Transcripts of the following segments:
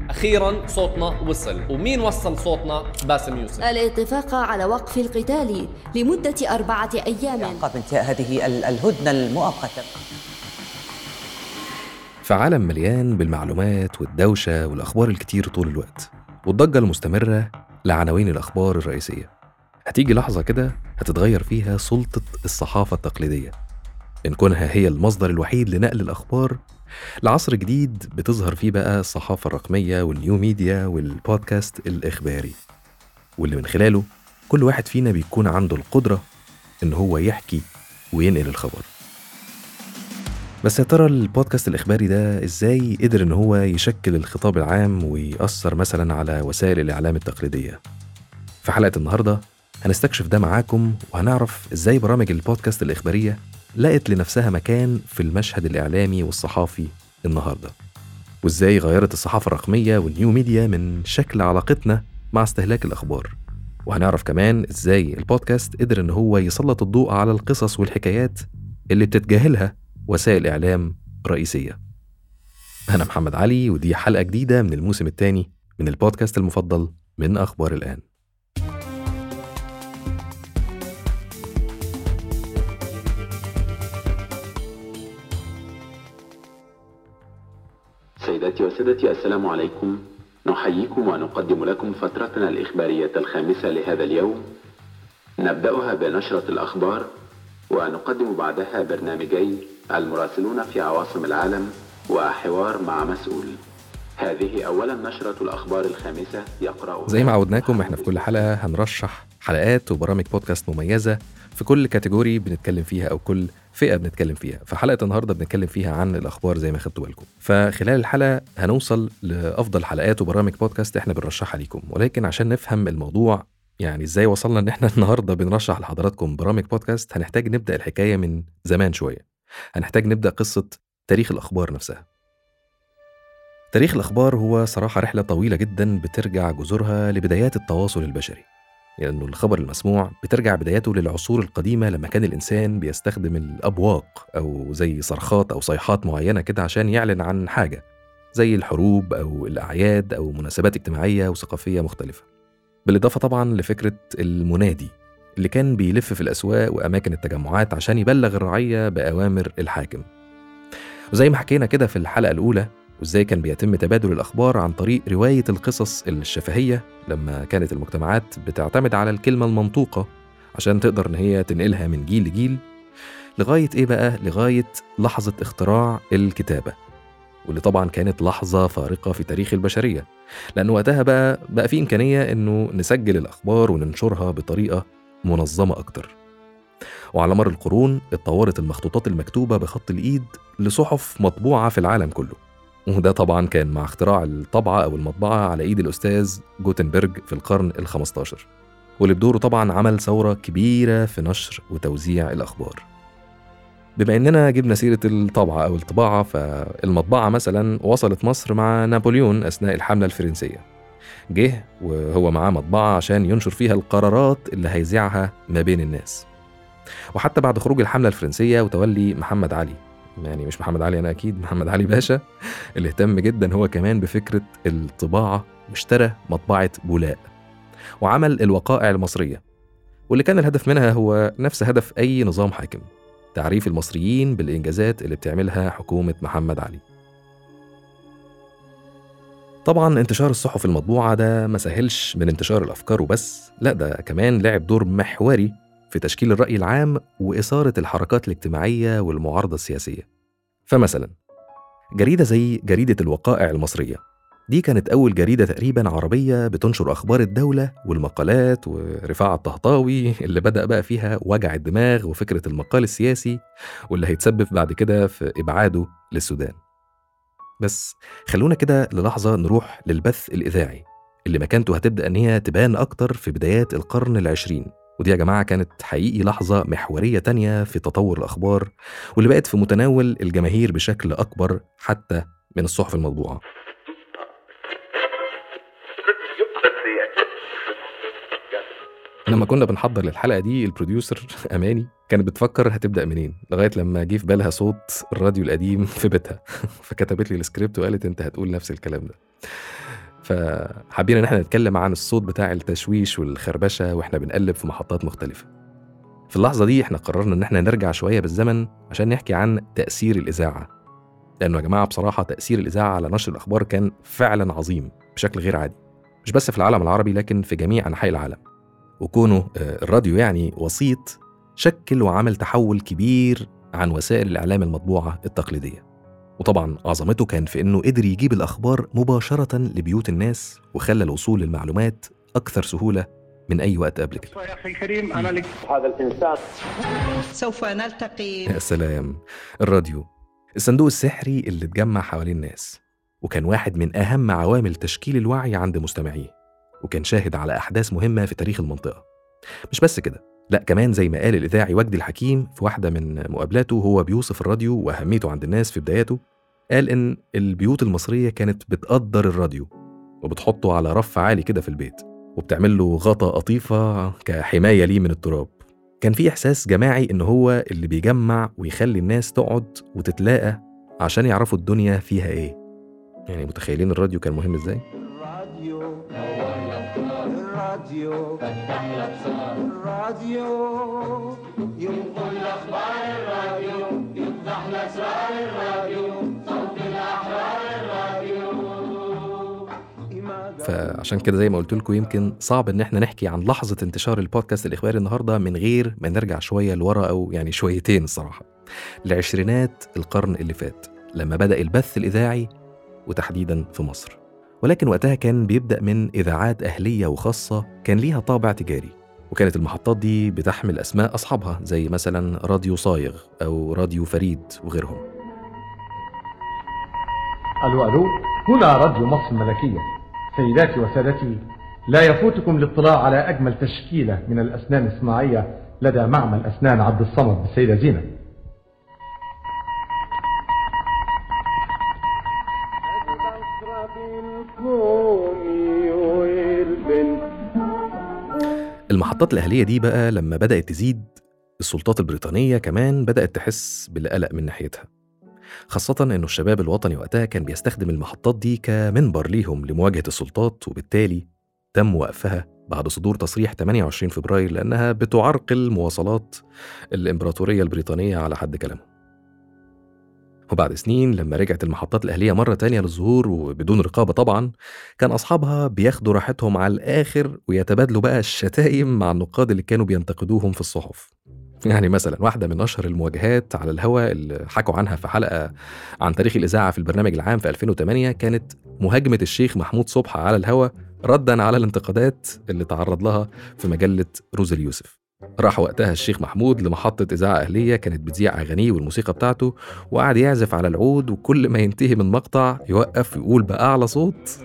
اخيرا صوتنا وصل ومين وصل صوتنا باسم يوسف الاتفاق على وقف القتال لمدة أربعة أيام عقب انتهاء هذه ال- الهدنة المؤقتة فعالم مليان بالمعلومات والدوشة والأخبار الكتير طول الوقت والضجة المستمرة لعناوين الأخبار الرئيسية هتيجي لحظة كده هتتغير فيها سلطة الصحافة التقليدية من كونها هي المصدر الوحيد لنقل الأخبار لعصر جديد بتظهر فيه بقى الصحافة الرقمية والنيو ميديا والبودكاست الإخباري واللي من خلاله كل واحد فينا بيكون عنده القدرة إن هو يحكي وينقل الخبر بس يا ترى البودكاست الإخباري ده إزاي قدر إن هو يشكل الخطاب العام ويأثر مثلا على وسائل الإعلام التقليدية في حلقة النهاردة هنستكشف ده معاكم وهنعرف إزاي برامج البودكاست الإخبارية لقت لنفسها مكان في المشهد الإعلامي والصحافي النهاردة وإزاي غيرت الصحافة الرقمية والنيو ميديا من شكل علاقتنا مع استهلاك الأخبار وهنعرف كمان إزاي البودكاست قدر إن هو يسلط الضوء على القصص والحكايات اللي بتتجاهلها وسائل إعلام رئيسية أنا محمد علي ودي حلقة جديدة من الموسم الثاني من البودكاست المفضل من أخبار الآن سيداتي وسادتي السلام عليكم نحييكم ونقدم لكم فترتنا الإخبارية الخامسة لهذا اليوم نبدأها بنشرة الأخبار ونقدم بعدها برنامجي المراسلون في عواصم العالم وحوار مع مسؤول هذه أولا نشرة الأخبار الخامسة يقرأ زي ما عودناكم احنا في كل حلقة هنرشح حلقات وبرامج بودكاست مميزة في كل كاتيجوري بنتكلم فيها أو كل فئة بنتكلم فيها فحلقة النهاردة بنتكلم فيها عن الأخبار زي ما خدتوا بالكم فخلال الحلقة هنوصل لأفضل حلقات وبرامج بودكاست احنا بنرشحها ليكم ولكن عشان نفهم الموضوع يعني ازاي وصلنا ان احنا النهارده بنرشح لحضراتكم برامج بودكاست هنحتاج نبدا الحكايه من زمان شويه هنحتاج نبدا قصه تاريخ الاخبار نفسها تاريخ الأخبار هو صراحة رحلة طويلة جدا بترجع جذورها لبدايات التواصل البشري لأنه الخبر المسموع بترجع بداياته للعصور القديمة لما كان الإنسان بيستخدم الأبواق أو زي صرخات أو صيحات معينة كده عشان يعلن عن حاجة زي الحروب أو الأعياد أو مناسبات اجتماعية وثقافية مختلفة بالإضافة طبعا لفكرة المنادي اللي كان بيلف في الأسواق وأماكن التجمعات عشان يبلغ الرعية بأوامر الحاكم وزي ما حكينا كده في الحلقة الأولى وازاي كان بيتم تبادل الاخبار عن طريق روايه القصص الشفهيه لما كانت المجتمعات بتعتمد على الكلمه المنطوقه عشان تقدر ان هي تنقلها من جيل لجيل لغايه ايه بقى لغايه لحظه اختراع الكتابه واللي طبعا كانت لحظه فارقه في تاريخ البشريه لان وقتها بقى بقى في امكانيه انه نسجل الاخبار وننشرها بطريقه منظمه اكتر وعلى مر القرون اتطورت المخطوطات المكتوبه بخط الايد لصحف مطبوعه في العالم كله وده طبعا كان مع اختراع الطبعة أو المطبعة على إيد الأستاذ جوتنبرج في القرن ال15 واللي بدوره طبعا عمل ثورة كبيرة في نشر وتوزيع الأخبار بما إننا جبنا سيرة الطبعة أو الطباعة فالمطبعة مثلا وصلت مصر مع نابليون أثناء الحملة الفرنسية جه وهو معاه مطبعة عشان ينشر فيها القرارات اللي هيذيعها ما بين الناس وحتى بعد خروج الحملة الفرنسية وتولي محمد علي يعني مش محمد علي انا اكيد محمد علي باشا اللي اهتم جدا هو كمان بفكره الطباعه واشترى مطبعه بولاء وعمل الوقائع المصريه واللي كان الهدف منها هو نفس هدف اي نظام حاكم تعريف المصريين بالانجازات اللي بتعملها حكومه محمد علي طبعا انتشار الصحف المطبوعه ده ما سهلش من انتشار الافكار وبس لا ده كمان لعب دور محوري في تشكيل الرأي العام وإثارة الحركات الاجتماعية والمعارضة السياسية. فمثلا جريدة زي جريدة الوقائع المصرية دي كانت أول جريدة تقريبا عربية بتنشر أخبار الدولة والمقالات ورفاعة الطهطاوي اللي بدأ بقى فيها وجع الدماغ وفكرة المقال السياسي واللي هيتسبب بعد كده في إبعاده للسودان. بس خلونا كده للحظة نروح للبث الإذاعي اللي مكانته هتبدأ إن هي تبان أكتر في بدايات القرن العشرين ودي يا جماعة كانت حقيقي لحظة محورية تانية في تطور الأخبار واللي بقت في متناول الجماهير بشكل أكبر حتى من الصحف المطبوعة لما كنا بنحضر للحلقة دي البروديوسر أماني كانت بتفكر هتبدأ منين لغاية لما جه في بالها صوت الراديو القديم في بيتها فكتبت لي السكريبت وقالت أنت هتقول نفس الكلام ده فحابين ان احنا نتكلم عن الصوت بتاع التشويش والخربشه واحنا بنقلب في محطات مختلفه في اللحظه دي احنا قررنا ان احنا نرجع شويه بالزمن عشان نحكي عن تاثير الاذاعه لانه يا جماعه بصراحه تاثير الاذاعه على نشر الاخبار كان فعلا عظيم بشكل غير عادي مش بس في العالم العربي لكن في جميع انحاء العالم وكونه آه، الراديو يعني وسيط شكل وعمل تحول كبير عن وسائل الاعلام المطبوعه التقليديه وطبعا عظمته كان في انه قدر يجيب الاخبار مباشره لبيوت الناس وخلى الوصول للمعلومات اكثر سهوله من اي وقت قبل كده يا اخي الكريم انا لك سوف نلتقي يا سلام الراديو الصندوق السحري اللي اتجمع حوالين الناس وكان واحد من أهم عوامل تشكيل الوعي عند مستمعيه وكان شاهد على أحداث مهمة في تاريخ المنطقة مش بس كده لا كمان زي ما قال الإذاعي وجدي الحكيم في واحدة من مقابلاته وهو بيوصف الراديو وأهميته عند الناس في بداياته قال إن البيوت المصرية كانت بتقدر الراديو وبتحطه على رف عالي كده في البيت وبتعمل له غطا قطيفة كحماية ليه من التراب كان في إحساس جماعي إن هو اللي بيجمع ويخلي الناس تقعد وتتلاقى عشان يعرفوا الدنيا فيها إيه يعني متخيلين الراديو كان مهم إزاي؟ الراديو الراديو الراديو ينقل اخبار الراديو يفضح اسرار الراديو صوت الاحرار الراديو فعشان كده زي ما قلت لكم يمكن صعب ان احنا نحكي عن لحظه انتشار البودكاست الاخباري النهارده من غير ما نرجع شويه لورا او يعني شويتين الصراحه لعشرينات القرن اللي فات لما بدا البث الاذاعي وتحديدا في مصر ولكن وقتها كان بيبدا من اذاعات اهليه وخاصه كان ليها طابع تجاري وكانت المحطات دي بتحمل اسماء اصحابها زي مثلا راديو صايغ او راديو فريد وغيرهم ألو ألو هنا راديو مصر الملكية سيداتي وسادتي لا يفوتكم الاطلاع على أجمل تشكيلة من الأسنان الصناعية لدى معمل أسنان عبد الصمد بالسيدة زينب المحطات الأهلية دي بقى لما بدأت تزيد السلطات البريطانية كمان بدأت تحس بالقلق من ناحيتها خاصة إنه الشباب الوطني وقتها كان بيستخدم المحطات دي كمنبر ليهم لمواجهة السلطات وبالتالي تم وقفها بعد صدور تصريح 28 فبراير لأنها بتعرقل مواصلات الإمبراطورية البريطانية على حد كلامهم وبعد سنين لما رجعت المحطات الأهلية مرة تانية للظهور وبدون رقابة طبعا كان أصحابها بياخدوا راحتهم على الآخر ويتبادلوا بقى الشتايم مع النقاد اللي كانوا بينتقدوهم في الصحف يعني مثلا واحدة من أشهر المواجهات على الهواء اللي حكوا عنها في حلقة عن تاريخ الإذاعة في البرنامج العام في 2008 كانت مهاجمة الشيخ محمود صبحي على الهواء ردا على الانتقادات اللي تعرض لها في مجلة روز اليوسف راح وقتها الشيخ محمود لمحطة إذاعة أهلية كانت بتذيع أغانيه والموسيقى بتاعته وقعد يعزف على العود وكل ما ينتهي من مقطع يوقف ويقول بأعلى صوت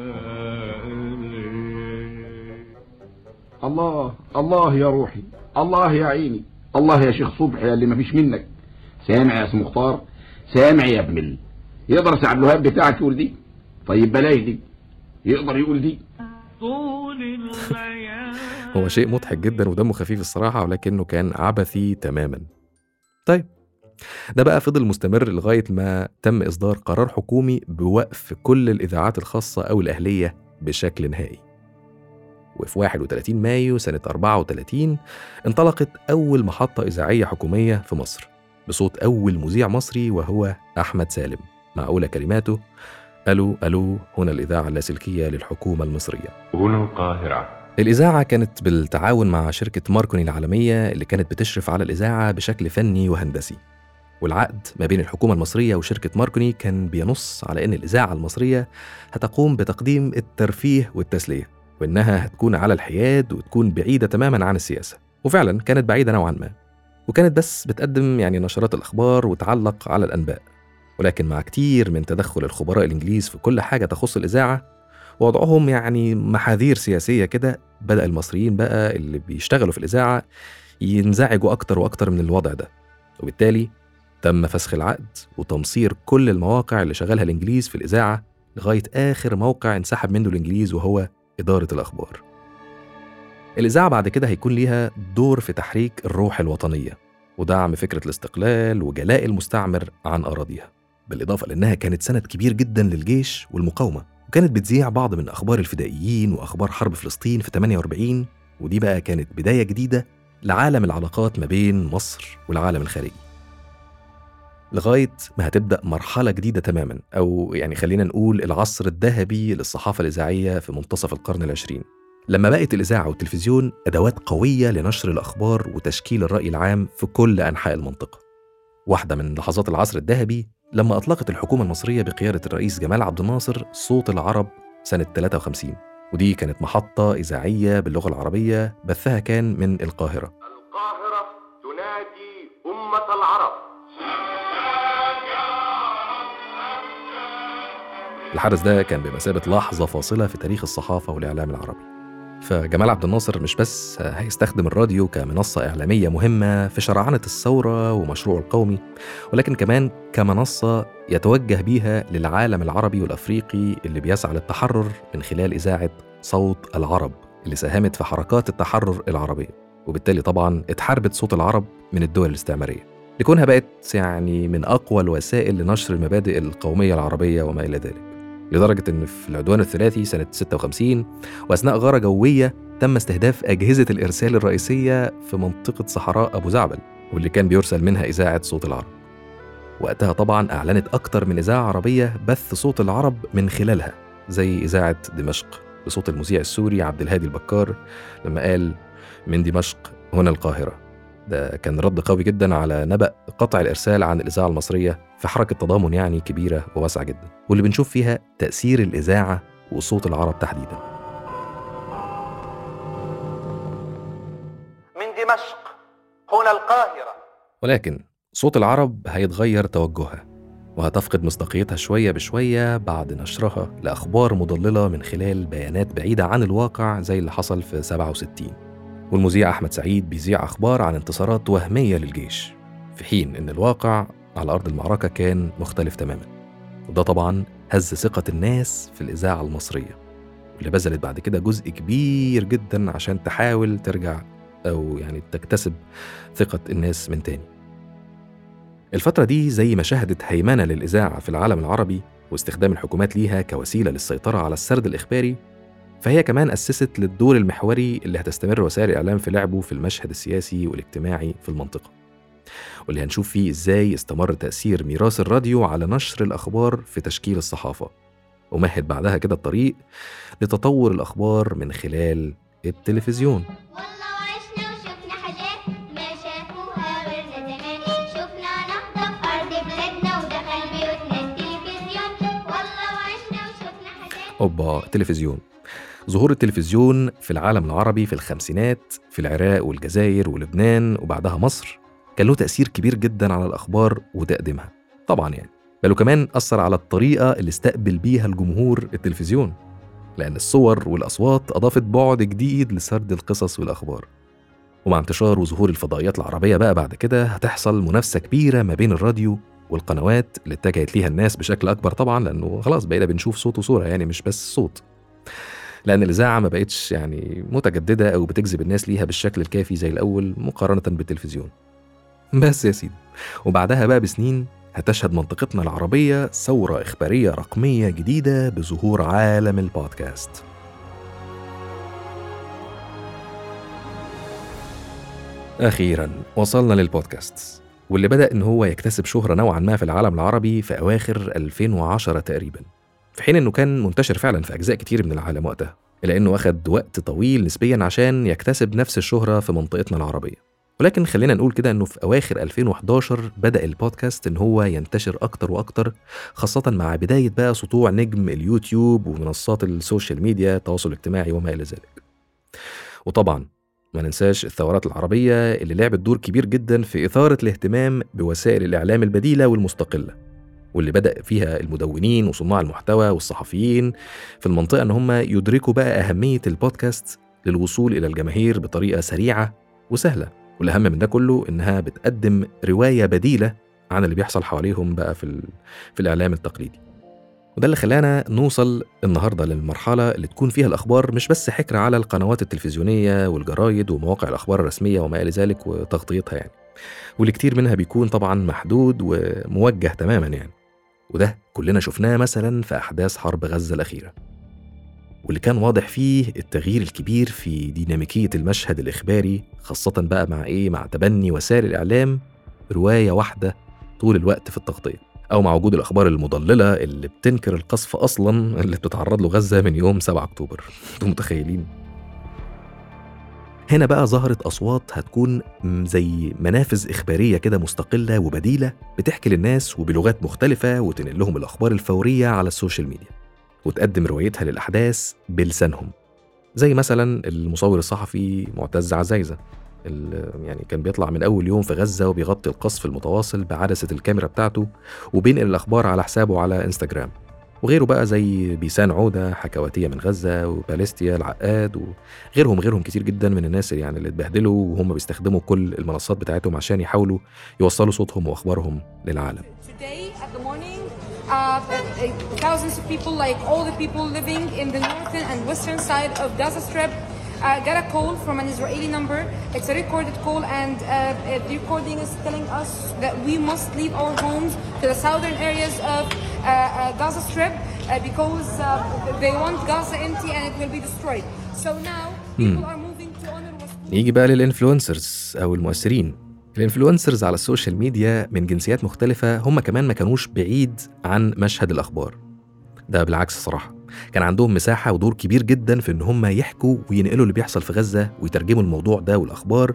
الله الله يا روحي الله يا عيني الله يا شيخ صبحي اللي مفيش منك سامع يا اسم مختار سامع يا ابن ال... يقدر سعد الوهاب بتاعك يقول دي طيب بلاش دي يقدر يقول دي هو شيء مضحك جدا ودمه خفيف الصراحة ولكنه كان عبثي تماما طيب ده بقى فضل مستمر لغاية ما تم إصدار قرار حكومي بوقف كل الإذاعات الخاصة أو الأهلية بشكل نهائي وفي 31 مايو سنة 34 انطلقت أول محطة إذاعية حكومية في مصر بصوت أول مذيع مصري وهو أحمد سالم مع أولى كلماته ألو ألو هنا الإذاعة اللاسلكية للحكومة المصرية هنا القاهرة الإذاعة كانت بالتعاون مع شركة ماركوني العالمية اللي كانت بتشرف على الإذاعة بشكل فني وهندسي والعقد ما بين الحكومة المصرية وشركة ماركوني كان بينص على إن الإذاعة المصرية هتقوم بتقديم الترفيه والتسلية وإنها هتكون على الحياد وتكون بعيدة تماما عن السياسة وفعلا كانت بعيدة نوعا ما وكانت بس بتقدم يعني نشرات الأخبار وتعلق على الأنباء ولكن مع كتير من تدخل الخبراء الإنجليز في كل حاجة تخص الإذاعة ووضعهم يعني محاذير سياسية كده بدأ المصريين بقى اللي بيشتغلوا في الإذاعة ينزعجوا أكتر وأكتر من الوضع ده وبالتالي تم فسخ العقد وتمصير كل المواقع اللي شغالها الإنجليز في الإذاعة لغاية آخر موقع انسحب منه الإنجليز وهو إدارة الأخبار الإذاعة بعد كده هيكون ليها دور في تحريك الروح الوطنية ودعم فكرة الاستقلال وجلاء المستعمر عن أراضيها بالإضافة لأنها كانت سند كبير جدا للجيش والمقاومة وكانت بتذيع بعض من أخبار الفدائيين وأخبار حرب فلسطين في 48 ودي بقى كانت بداية جديدة لعالم العلاقات ما بين مصر والعالم الخارجي لغاية ما هتبدأ مرحلة جديدة تماما أو يعني خلينا نقول العصر الذهبي للصحافة الإذاعية في منتصف القرن العشرين لما بقت الإذاعة والتلفزيون أدوات قوية لنشر الأخبار وتشكيل الرأي العام في كل أنحاء المنطقة واحدة من لحظات العصر الذهبي لما أطلقت الحكومة المصرية بقيادة الرئيس جمال عبد الناصر صوت العرب سنة 53 ودي كانت محطة إذاعية باللغة العربية بثها كان من القاهرة القاهرة تنادي أمة العرب الحدث ده كان بمثابة لحظة فاصلة في تاريخ الصحافة والإعلام العربي فجمال عبد الناصر مش بس هيستخدم الراديو كمنصة إعلامية مهمة في شرعنة الثورة ومشروعه القومي ولكن كمان كمنصة يتوجه بيها للعالم العربي والأفريقي اللي بيسعى للتحرر من خلال إذاعة صوت العرب اللي ساهمت في حركات التحرر العربية وبالتالي طبعا اتحاربت صوت العرب من الدول الاستعمارية لكونها بقت يعني من أقوى الوسائل لنشر المبادئ القومية العربية وما إلى ذلك لدرجة إن في العدوان الثلاثي سنة 56 وأثناء غارة جوية تم استهداف أجهزة الإرسال الرئيسية في منطقة صحراء أبو زعبل واللي كان بيرسل منها إذاعة صوت العرب وقتها طبعا أعلنت أكتر من إذاعة عربية بث صوت العرب من خلالها زي إذاعة دمشق بصوت المذيع السوري عبد الهادي البكار لما قال من دمشق هنا القاهرة ده كان رد قوي جدا على نبأ قطع الإرسال عن الإذاعة المصرية في حركة تضامن يعني كبيرة وواسعة جدا واللي بنشوف فيها تأثير الإذاعة وصوت العرب تحديدا من دمشق هنا القاهرة ولكن صوت العرب هيتغير توجهها وهتفقد مصداقيتها شوية بشوية بعد نشرها لأخبار مضللة من خلال بيانات بعيدة عن الواقع زي اللي حصل في 67 والمذيع أحمد سعيد بيذيع أخبار عن انتصارات وهمية للجيش في حين إن الواقع على أرض المعركة كان مختلف تماما وده طبعا هز ثقة الناس في الإذاعة المصرية واللي بذلت بعد كده جزء كبير جدا عشان تحاول ترجع أو يعني تكتسب ثقة الناس من تاني الفترة دي زي ما شهدت هيمنة للإذاعة في العالم العربي واستخدام الحكومات ليها كوسيلة للسيطرة على السرد الإخباري فهي كمان أسست للدور المحوري اللي هتستمر وسائل الإعلام في لعبه في المشهد السياسي والاجتماعي في المنطقة واللي هنشوف فيه إزاي استمر تأثير ميراث الراديو على نشر الأخبار في تشكيل الصحافة ومهد بعدها كده الطريق لتطور الأخبار من خلال التلفزيون والله وعشنا وشفنا حاجات ما شافوها غيرنا زمان شفنا نهضة في أرض بلادنا ودخل بيوتنا التلفزيون والله وعشنا وشفنا حاجات أوبا التلفزيون ظهور التلفزيون في العالم العربي في الخمسينات في العراق والجزائر ولبنان وبعدها مصر كان له تأثير كبير جدا على الأخبار وتقديمها طبعا يعني بل وكمان أثر على الطريقة اللي استقبل بيها الجمهور التلفزيون لأن الصور والأصوات أضافت بعد جديد لسرد القصص والأخبار ومع انتشار وظهور الفضائيات العربية بقى بعد كده هتحصل منافسة كبيرة ما بين الراديو والقنوات اللي اتجهت ليها الناس بشكل أكبر طبعا لأنه خلاص بقينا بنشوف صوت وصورة يعني مش بس صوت لأن الإذاعة ما بقتش يعني متجددة أو بتجذب الناس ليها بالشكل الكافي زي الأول مقارنة بالتلفزيون بس يا سيدي وبعدها بقى بسنين هتشهد منطقتنا العربية ثورة إخبارية رقمية جديدة بظهور عالم البودكاست أخيرا وصلنا للبودكاست واللي بدأ إن هو يكتسب شهرة نوعا ما في العالم العربي في أواخر 2010 تقريبا في حين إنه كان منتشر فعلا في أجزاء كتير من العالم وقتها إلا إنه أخد وقت طويل نسبيا عشان يكتسب نفس الشهرة في منطقتنا العربية ولكن خلينا نقول كده انه في اواخر 2011 بدا البودكاست ان هو ينتشر اكتر واكتر خاصه مع بدايه بقى سطوع نجم اليوتيوب ومنصات السوشيال ميديا التواصل الاجتماعي وما الى ذلك وطبعا ما ننساش الثورات العربيه اللي لعبت دور كبير جدا في اثاره الاهتمام بوسائل الاعلام البديله والمستقله واللي بدا فيها المدونين وصناع المحتوى والصحفيين في المنطقه ان هم يدركوا بقى اهميه البودكاست للوصول الى الجماهير بطريقه سريعه وسهله والاهم من ده كله انها بتقدم روايه بديله عن اللي بيحصل حواليهم بقى في ال... في الاعلام التقليدي وده اللي خلانا نوصل النهارده للمرحله اللي تكون فيها الاخبار مش بس حكر على القنوات التلفزيونيه والجرايد ومواقع الاخبار الرسميه وما الى ذلك وتغطيتها يعني واللي كتير منها بيكون طبعا محدود وموجه تماما يعني وده كلنا شفناه مثلا في أحداث حرب غزة الأخيرة واللي كان واضح فيه التغيير الكبير في ديناميكية المشهد الإخباري خاصة بقى مع إيه مع تبني وسائل الإعلام رواية واحدة طول الوقت في التغطية أو مع وجود الأخبار المضللة اللي بتنكر القصف أصلا اللي بتتعرض له غزة من يوم 7 أكتوبر أنتم متخيلين هنا بقى ظهرت أصوات هتكون م- زي منافذ إخبارية كده مستقلة وبديلة بتحكي للناس وبلغات مختلفة وتنقل لهم الأخبار الفورية على السوشيال ميديا وتقدم روايتها للأحداث بلسانهم زي مثلا المصور الصحفي معتز عزايزة اللي يعني كان بيطلع من أول يوم في غزة وبيغطي القصف المتواصل بعدسة الكاميرا بتاعته وبينقل الأخبار على حسابه على انستجرام وغيره بقى زي بيسان عودة حكواتية من غزة وباليستيا العقاد وغيرهم غيرهم كتير جدا من الناس اللي يعني اللي اتبهدلوا وهم بيستخدموا كل المنصات بتاعتهم عشان يحاولوا يوصلوا صوتهم وأخبارهم للعالم Today at the morning, uh, uh, uh, thousands of people, like all the people living in the northern and western side of Gaza Strip, uh, got a call from an Israeli number. It's a recorded call, and uh, uh, the recording is telling us that we must leave our homes to the southern areas of uh, uh, Gaza Strip uh, because uh, they want Gaza empty and it will be destroyed. So now people are moving to UNRWA. نيجي بقى للإنفلونسرز أو المؤثرين الإنفلونسرز على السوشيال ميديا من جنسيات مختلفة هم كمان ما كانوش بعيد عن مشهد الأخبار ده بالعكس صراحة كان عندهم مساحة ودور كبير جدا في إن هم يحكوا وينقلوا اللي بيحصل في غزة ويترجموا الموضوع ده والأخبار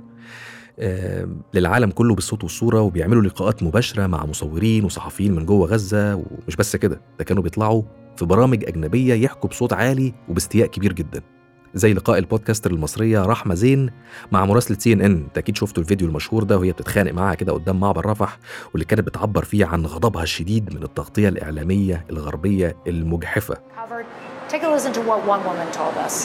آه، للعالم كله بالصوت والصورة وبيعملوا لقاءات مباشرة مع مصورين وصحفيين من جوه غزة ومش بس كده ده كانوا بيطلعوا في برامج أجنبية يحكوا بصوت عالي وباستياء كبير جدا زي لقاء البودكاستر المصرية رحمة زين مع مراسلة سي ان ان انت اكيد شفتوا الفيديو المشهور ده وهي بتتخانق معاها كده قدام معبر رفح واللي كانت بتعبر فيه عن غضبها الشديد من التغطية الإعلامية الغربية المجحفة covered. Take a listen to what one woman told us.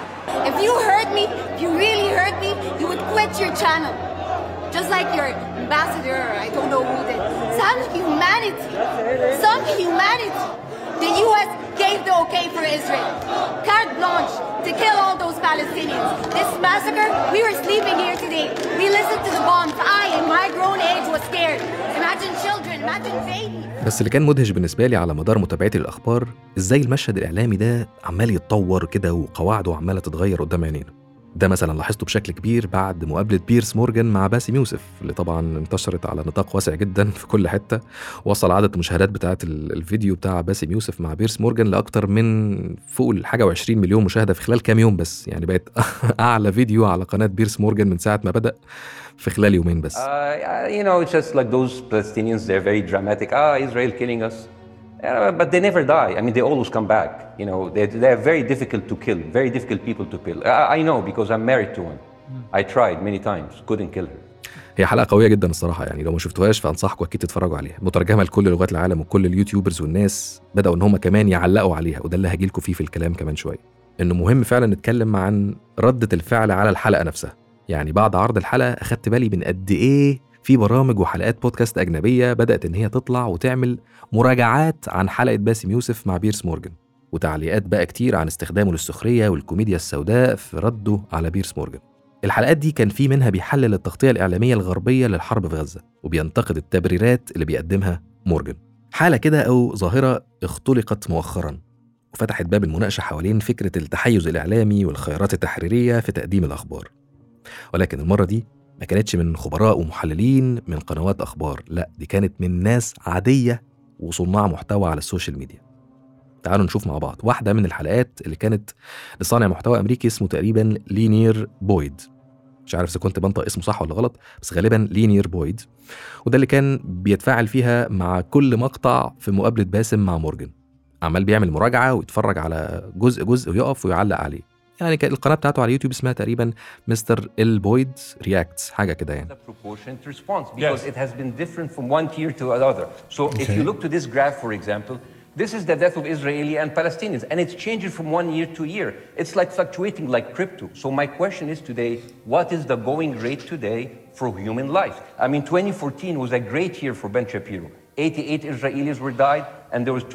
If you heard me, if you really heard me, you would quit your channel. Just like your ambassador, I don't know who did. Some humanity. Some humanity. The US gave the okay for Israel. Carte blanche to kill all those Palestinians. This massacre, we were sleeping here today. We listened to the bombs. I, in my grown age, was scared. Imagine children, imagine babies. بس اللي كان مدهش بالنسبة لي على مدار متابعتي للأخبار إزاي المشهد الإعلامي ده عمال يتطور كده وقواعده عمالة تتغير قدام عينينا ده مثلا لاحظته بشكل كبير بعد مقابلة بيرس مورجان مع باسم يوسف اللي طبعا انتشرت على نطاق واسع جدا في كل حتة وصل عدد المشاهدات بتاعة ال- الفيديو بتاع باسم يوسف مع بيرس مورجان لأكتر من فوق الحاجة و20 مليون مشاهدة في خلال كام يوم بس يعني بقت أعلى فيديو على قناة بيرس مورجان من ساعة ما بدأ في خلال يومين بس Uh, you know, it's just like those Palestinians, they're very dramatic. Ah, Israel killing us. Yeah, but they never die. I mean, they always come back. You know, they, they're very difficult to kill, very difficult people to kill. I, I know because I'm married to one. I tried many times, couldn't kill her. هي حلقة قوية جدا الصراحة يعني لو ما شفتوهاش فأنصحكم أكيد تتفرجوا عليها مترجمة لكل لغات العالم وكل اليوتيوبرز والناس بدأوا إن هم كمان يعلقوا عليها وده اللي هجيلكوا فيه في الكلام كمان شوية إنه مهم فعلا نتكلم عن ردة الفعل على الحلقة نفسها يعني بعد عرض الحلقة أخدت بالي من قد إيه في برامج وحلقات بودكاست أجنبية بدأت إن هي تطلع وتعمل مراجعات عن حلقة باسم يوسف مع بيرس مورجان وتعليقات بقى كتير عن استخدامه للسخرية والكوميديا السوداء في رده على بيرس مورجان الحلقات دي كان في منها بيحلل التغطية الإعلامية الغربية للحرب في غزة وبينتقد التبريرات اللي بيقدمها مورجان حالة كده أو ظاهرة اختلقت مؤخرا وفتحت باب المناقشة حوالين فكرة التحيز الإعلامي والخيارات التحريرية في تقديم الأخبار ولكن المرة دي ما كانتش من خبراء ومحللين من قنوات أخبار لا دي كانت من ناس عادية وصناع محتوى على السوشيال ميديا تعالوا نشوف مع بعض واحدة من الحلقات اللي كانت لصانع محتوى أمريكي اسمه تقريبا لينير بويد مش عارف اذا كنت بنطق اسمه صح ولا غلط بس غالبا لينير بويد وده اللي كان بيتفاعل فيها مع كل مقطع في مقابله باسم مع مورجان عمال بيعمل مراجعه ويتفرج على جزء جزء ويقف ويعلق عليه يعني كان القناه بتاعته على اليوتيوب اسمها تقريبا مستر ال بويد رياكتس حاجه كده يعني proportionate response because it has been different from one tier to another. So if you look to this graph, for example, this is the death of Israeli and Palestinians, and it's changing from one year to year. It's like fluctuating like crypto. So my question is today, what is the going rate today for human life? I mean, 2014 was a great year for Ben Shapiro. 88 Israelis were died, and there was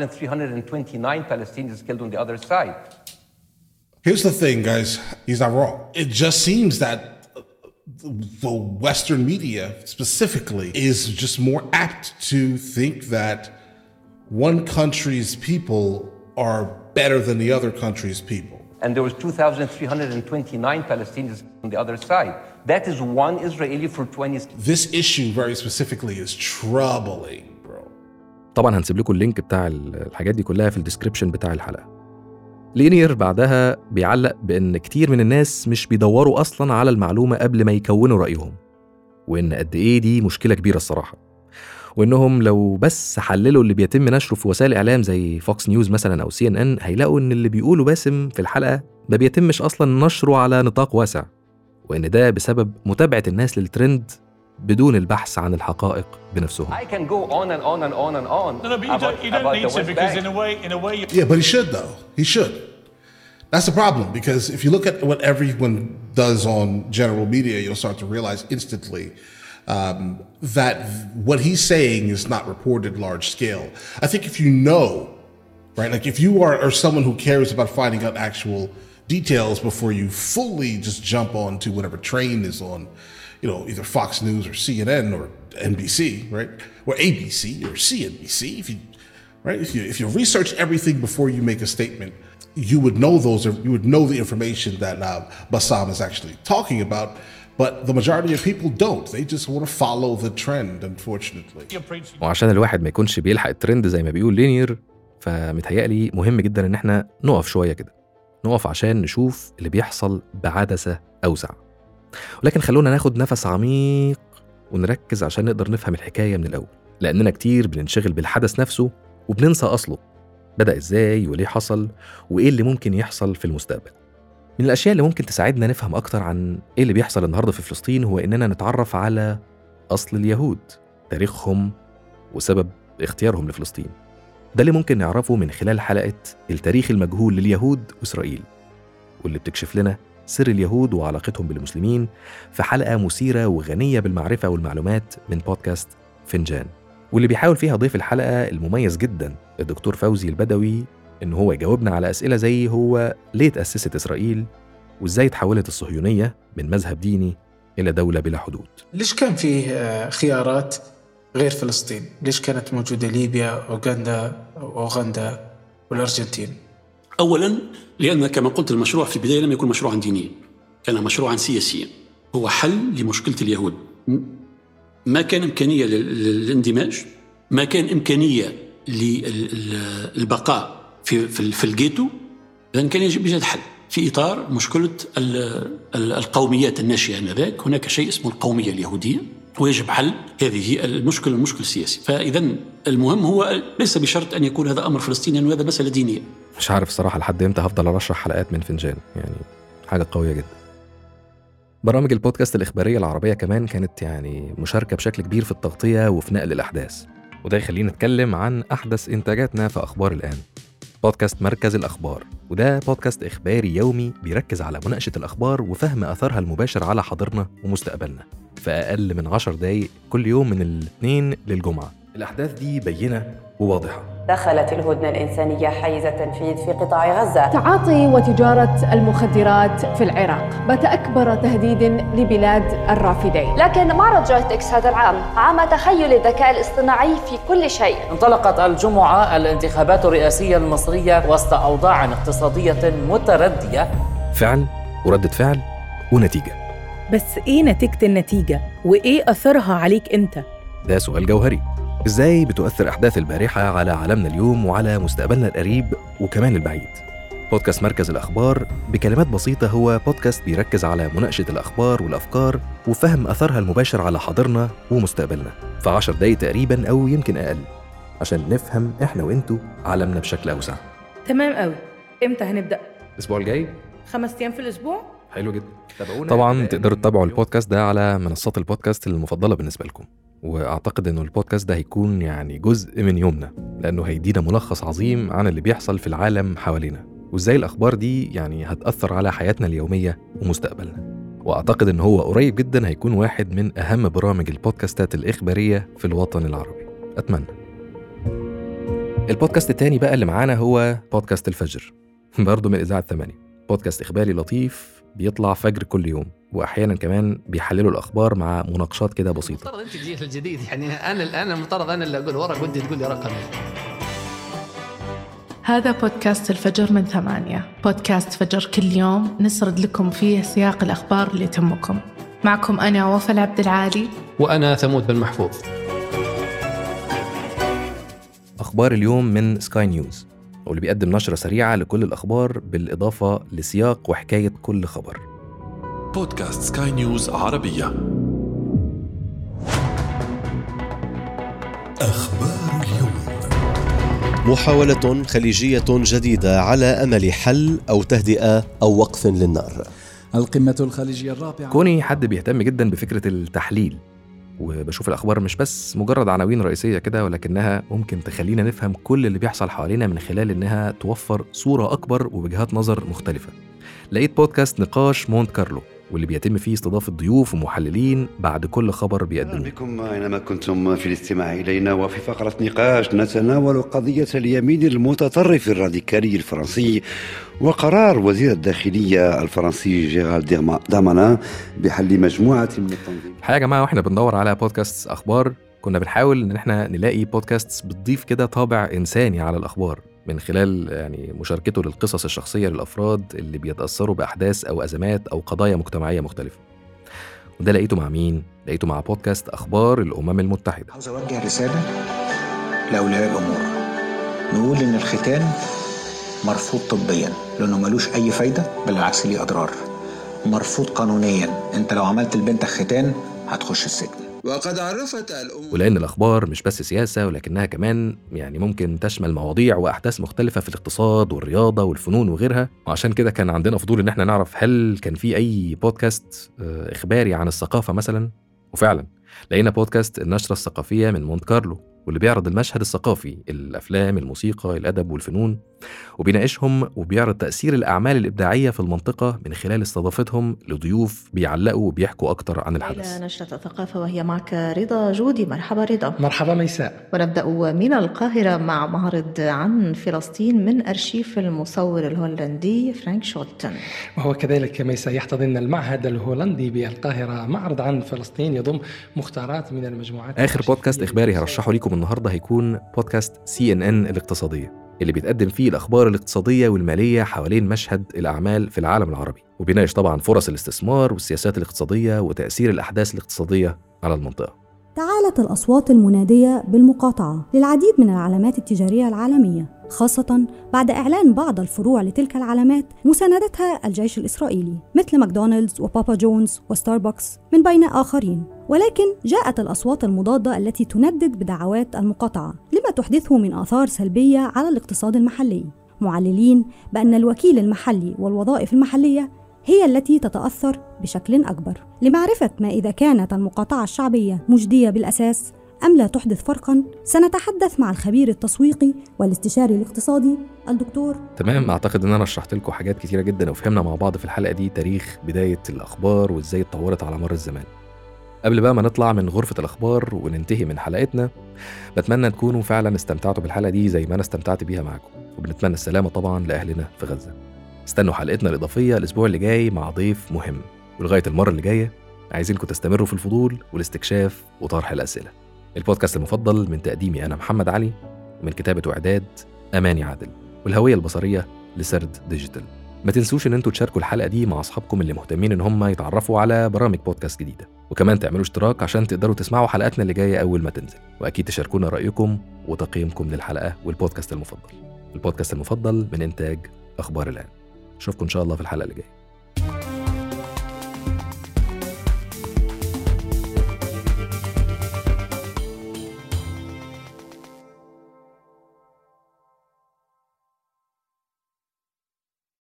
2,329 Palestinians killed on the other side. Here's the thing, guys. He's not wrong. It just seems that the Western media specifically is just more apt to think that one country's people are better than the other country's people. And there was 2,329 Palestinians on the other side. That is one Israeli for 20 This issue very specifically is troubling. طبعا هنسيب لكم اللينك بتاع الحاجات دي كلها في الديسكريبشن بتاع الحلقه لينير بعدها بيعلق بان كتير من الناس مش بيدوروا اصلا على المعلومه قبل ما يكونوا رايهم وان قد ايه دي مشكله كبيره الصراحه وانهم لو بس حللوا اللي بيتم نشره في وسائل اعلام زي فوكس نيوز مثلا او سي ان ان هيلاقوا ان اللي بيقوله باسم في الحلقه ما بيتمش اصلا نشره على نطاق واسع وان ده بسبب متابعه الناس للترند بدون البحث عن الحقائق بنفسهم I can go on and on and on and on No, no, but you about, don't, you don't about need the to West because Bank. in a way, in a way, Yeah, but he should though. He should. That's the problem because if you look at what everyone does on general media, you'll start to realize instantly um, that what he's saying is not reported large scale. I think if you know, right, like if you are, are someone who cares about finding out actual details before you fully just jump on to whatever train is on, you know, either Fox News or CNN or NBC, right, or ABC or CNBC, if you right? If you if you research everything before you make a statement, you would know those. You would know the information that uh, Bassam is actually talking about. But the majority of people don't. They just want to follow the trend, unfortunately. you're preaching. وعشان الواحد ما يكونش بيلحق الترند زي ما بيقول لينير فمتهيألي مهم جدا ان احنا نقف شويه كده نقف عشان نشوف اللي بيحصل بعدسه اوسع ولكن خلونا ناخد نفس عميق ونركز عشان نقدر نفهم الحكايه من الاول لاننا كتير بننشغل بالحدث نفسه وبننسى اصله بدا ازاي وليه حصل وايه اللي ممكن يحصل في المستقبل من الاشياء اللي ممكن تساعدنا نفهم اكتر عن ايه اللي بيحصل النهارده في فلسطين هو اننا نتعرف على اصل اليهود تاريخهم وسبب اختيارهم لفلسطين ده اللي ممكن نعرفه من خلال حلقة التاريخ المجهول لليهود وإسرائيل واللي بتكشف لنا سر اليهود وعلاقتهم بالمسلمين في حلقة مثيرة وغنية بالمعرفة والمعلومات من بودكاست فنجان واللي بيحاول فيها ضيف الحلقة المميز جدا الدكتور فوزي البدوي إن هو يجاوبنا على أسئلة زي هو ليه تأسست إسرائيل وإزاي تحولت الصهيونية من مذهب ديني إلى دولة بلا حدود ليش كان فيه آه، خيارات غير فلسطين؟ ليش كانت موجودة ليبيا، أوغندا، أوغندا والأرجنتين؟ اولا لان كما قلت المشروع في البدايه لم يكن مشروعا دينيا كان مشروعا سياسيا هو حل لمشكله اليهود م- ما كان امكانيه لل- للاندماج ما كان امكانيه للبقاء في في في الجيتو اذا كان يجب ايجاد حل في اطار مشكله ال- ال- القوميات الناشئه انذاك هناك شيء اسمه القوميه اليهوديه ويجب حل هذه المشكله المشكل السياسي فاذا المهم هو ليس بشرط ان يكون هذا امر فلسطيني لانه هذا مساله دينيه مش عارف الصراحة لحد امتى هفضل ارشح حلقات من فنجان يعني حاجة قوية جدا برامج البودكاست الإخبارية العربية كمان كانت يعني مشاركة بشكل كبير في التغطية وفي نقل الأحداث وده يخلينا نتكلم عن أحدث إنتاجاتنا في أخبار الآن بودكاست مركز الأخبار وده بودكاست إخباري يومي بيركز على مناقشة الأخبار وفهم أثرها المباشر على حاضرنا ومستقبلنا في أقل من عشر دقايق كل يوم من الاثنين للجمعة الأحداث دي بينة وواضحة دخلت الهدنة الإنسانية حيز التنفيذ في قطاع غزة تعاطي وتجارة المخدرات في العراق بات أكبر تهديد لبلاد الرافدين لكن معرض جوينت اكس هذا العام عام تخيل الذكاء الاصطناعي في كل شيء انطلقت الجمعة الانتخابات الرئاسية المصرية وسط أوضاع اقتصادية متردية فعل وردة فعل ونتيجة بس ايه نتيجة النتيجة؟ وايه أثرها عليك انت؟ ده سؤال جوهري ازاي بتؤثر احداث البارحه على عالمنا اليوم وعلى مستقبلنا القريب وكمان البعيد بودكاست مركز الاخبار بكلمات بسيطه هو بودكاست بيركز على مناقشه الاخبار والافكار وفهم اثرها المباشر على حاضرنا ومستقبلنا في عشر دقايق تقريبا او يمكن اقل عشان نفهم احنا وانتوا عالمنا بشكل اوسع تمام قوي امتى هنبدأ؟ الاسبوع الجاي خمس أيام في الأسبوع؟ حلو جدا طبعا تقدروا تتابعوا البودكاست ده على منصات البودكاست المفضله بالنسبه لكم واعتقد انه البودكاست ده هيكون يعني جزء من يومنا لانه هيدينا ملخص عظيم عن اللي بيحصل في العالم حوالينا وازاي الاخبار دي يعني هتاثر على حياتنا اليوميه ومستقبلنا واعتقد ان هو قريب جدا هيكون واحد من اهم برامج البودكاستات الاخباريه في الوطن العربي اتمنى البودكاست التاني بقى اللي معانا هو بودكاست الفجر برضه من اذاعه ثمانية بودكاست اخباري لطيف بيطلع فجر كل يوم واحيانا كمان بيحللوا الاخبار مع مناقشات كده بسيطه المفترض انت تجي في الجديد يعني انا الان المفترض انا اللي اقول ورق وانت تقول لي رقم هذا بودكاست الفجر من ثمانية بودكاست فجر كل يوم نسرد لكم فيه سياق الأخبار اللي تهمكم معكم أنا وفاء عبد العالي وأنا ثمود بن محفوظ أخبار اليوم من سكاي نيوز واللي بيقدم نشرة سريعة لكل الأخبار بالإضافة لسياق وحكاية كل خبر بودكاست سكاي نيوز عربية أخبار اليوم محاولة خليجية جديدة على أمل حل أو تهدئة أو وقف للنار القمة الخليجية الرابعة كوني حد بيهتم جدا بفكرة التحليل وبشوف الأخبار مش بس مجرد عناوين رئيسية كده ولكنها ممكن تخلينا نفهم كل اللي بيحصل حوالينا من خلال إنها توفر صورة أكبر ووجهات نظر مختلفة لقيت بودكاست نقاش مونت كارلو واللي بيتم فيه استضافة ضيوف ومحللين بعد كل خبر بيقدموه بكم أينما كنتم في الاستماع إلينا وفي فقرة نقاش نتناول قضية اليمين المتطرف الراديكالي الفرنسي وقرار وزير الداخلية الفرنسي جيرال دامانا بحل مجموعة من التنظيم الحقيقة يا جماعة واحنا بندور على بودكاست أخبار كنا بنحاول إن احنا نلاقي بودكاست بتضيف كده طابع إنساني على الأخبار من خلال يعني مشاركته للقصص الشخصية للأفراد اللي بيتأثروا بأحداث أو أزمات أو قضايا مجتمعية مختلفة وده لقيته مع مين؟ لقيته مع بودكاست أخبار الأمم المتحدة عاوز أوجه رسالة لأولياء الأمور نقول إن الختان مرفوض طبيا لأنه ملوش أي فايدة بالعكس ليه أضرار مرفوض قانونيا أنت لو عملت لبنتك ختان هتخش السجن وقد عرفت الأم ولأن الأخبار مش بس سياسة ولكنها كمان يعني ممكن تشمل مواضيع وأحداث مختلفة في الاقتصاد والرياضة والفنون وغيرها وعشان كده كان عندنا فضول إن احنا نعرف هل كان في أي بودكاست إخباري عن الثقافة مثلا وفعلا لقينا بودكاست النشرة الثقافية من مونت كارلو واللي بيعرض المشهد الثقافي الأفلام الموسيقى الأدب والفنون وبيناقشهم وبيعرض تأثير الأعمال الإبداعية في المنطقة من خلال استضافتهم لضيوف بيعلقوا وبيحكوا أكتر عن الحدث إلى نشرة الثقافة وهي معك رضا جودي مرحبا رضا مرحبا ميساء ونبدأ من القاهرة مع معرض عن فلسطين من أرشيف المصور الهولندي فرانك شولتن وهو كذلك ميساء يحتضن المعهد الهولندي بالقاهرة معرض عن فلسطين يضم مختارات من المجموعات آخر بودكاست إخباري هرشحه لكم النهاردة هيكون بودكاست سي ان ان الاقتصادية اللي بيتقدم فيه الأخبار الاقتصادية والمالية حوالين مشهد الأعمال في العالم العربي وبيناقش طبعا فرص الاستثمار والسياسات الاقتصادية وتأثير الأحداث الاقتصادية على المنطقة تعالت الأصوات المنادية بالمقاطعة للعديد من العلامات التجارية العالمية خاصة بعد إعلان بعض الفروع لتلك العلامات مساندتها الجيش الإسرائيلي مثل ماكدونالدز وبابا جونز وستاربكس من بين آخرين ولكن جاءت الأصوات المضادة التي تندد بدعوات المقاطعة لما تحدثه من آثار سلبية على الاقتصاد المحلي معللين بأن الوكيل المحلي والوظائف المحلية هي التي تتأثر بشكل أكبر لمعرفة ما إذا كانت المقاطعة الشعبية مجدية بالأساس أم لا تحدث فرقا سنتحدث مع الخبير التسويقي والاستشاري الاقتصادي الدكتور تمام أعتقد إن أنا شرحت لكم حاجات كتيرة جدا وفهمنا مع بعض في الحلقة دي تاريخ بداية الأخبار وإزاي اتطورت على مر الزمان قبل بقى ما نطلع من غرفة الأخبار وننتهي من حلقتنا بتمنى تكونوا فعلا استمتعتوا بالحلقة دي زي ما أنا استمتعت بيها معاكم وبنتمنى السلامة طبعا لأهلنا في غزة استنوا حلقتنا الإضافية الأسبوع اللي جاي مع ضيف مهم ولغاية المرة اللي جاية عايزينكم تستمروا في الفضول والاستكشاف وطرح الأسئلة البودكاست المفضل من تقديمي أنا محمد علي ومن كتابة وإعداد أماني عادل والهوية البصرية لسرد ديجيتال ما تنسوش ان انتوا تشاركوا الحلقه دي مع اصحابكم اللي مهتمين ان هم يتعرفوا على برامج بودكاست جديده وكمان تعملوا اشتراك عشان تقدروا تسمعوا حلقاتنا اللي جايه اول ما تنزل واكيد تشاركونا رايكم وتقييمكم للحلقه والبودكاست المفضل البودكاست المفضل من انتاج اخبار الان اشوفكم ان شاء الله في الحلقه اللي جايه